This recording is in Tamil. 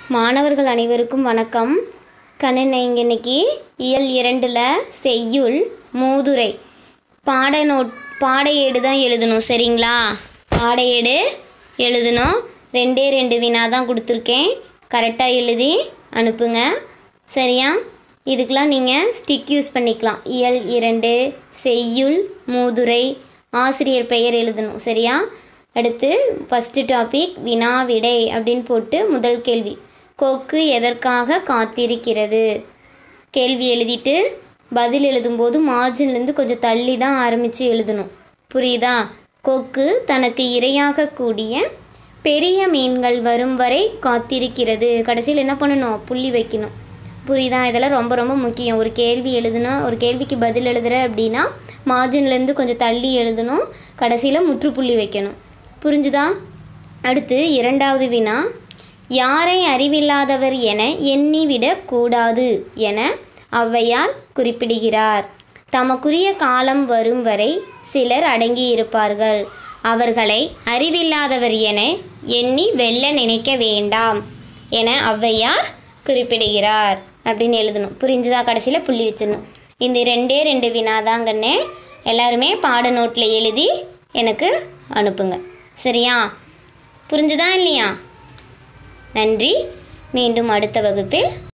மாணவர்கள் அனைவருக்கும் வணக்கம் கண்ணனை இங்கே இன்னைக்கு இயல் இரண்டில் செய்யுள் மூதுரை பாட நோட் பாடையேடு தான் எழுதணும் சரிங்களா பாடையேடு எழுதணும் ரெண்டே ரெண்டு வினா தான் கொடுத்துருக்கேன் கரெக்டாக எழுதி அனுப்புங்க சரியா இதுக்கெலாம் நீங்கள் ஸ்டிக் யூஸ் பண்ணிக்கலாம் இயல் இரண்டு செய்யுள் மூதுரை ஆசிரியர் பெயர் எழுதணும் சரியா அடுத்து ஃபஸ்ட்டு டாபிக் வினா விடை அப்படின்னு போட்டு முதல் கேள்வி கொக்கு எதற்காக காத்திருக்கிறது கேள்வி எழுதிட்டு பதில் எழுதும்போது மார்ஜின்லேருந்து கொஞ்சம் தள்ளி தான் ஆரம்பித்து எழுதணும் புரியுதா கொக்கு தனக்கு இரையாகக்கூடிய பெரிய மீன்கள் வரும் வரை காத்திருக்கிறது கடைசியில் என்ன பண்ணணும் புள்ளி வைக்கணும் புரியுதா இதெல்லாம் ரொம்ப ரொம்ப முக்கியம் ஒரு கேள்வி எழுதணும் ஒரு கேள்விக்கு பதில் எழுதுற அப்படின்னா மார்ஜின்லேருந்து கொஞ்சம் தள்ளி எழுதணும் கடைசியில் முற்றுப்புள்ளி வைக்கணும் புரிஞ்சுதா அடுத்து இரண்டாவது வினா யாரை அறிவில்லாதவர் என எண்ணிவிடக் கூடாது என ஔவையார் குறிப்பிடுகிறார் தமக்குரிய காலம் வரும் வரை சிலர் அடங்கியிருப்பார்கள் அவர்களை அறிவில்லாதவர் என எண்ணி வெல்ல நினைக்க வேண்டாம் என ஔவையார் குறிப்பிடுகிறார் அப்படின்னு எழுதணும் புரிஞ்சுதா கடைசியில் புள்ளி வச்சிடணும் இந்த ரெண்டே ரெண்டு வினாதாங்கன்னே எல்லாருமே பாட நோட்டில் எழுதி எனக்கு அனுப்புங்க சரியா புரிஞ்சுதா இல்லையா நன்றி மீண்டும் அடுத்த வகுப்பில்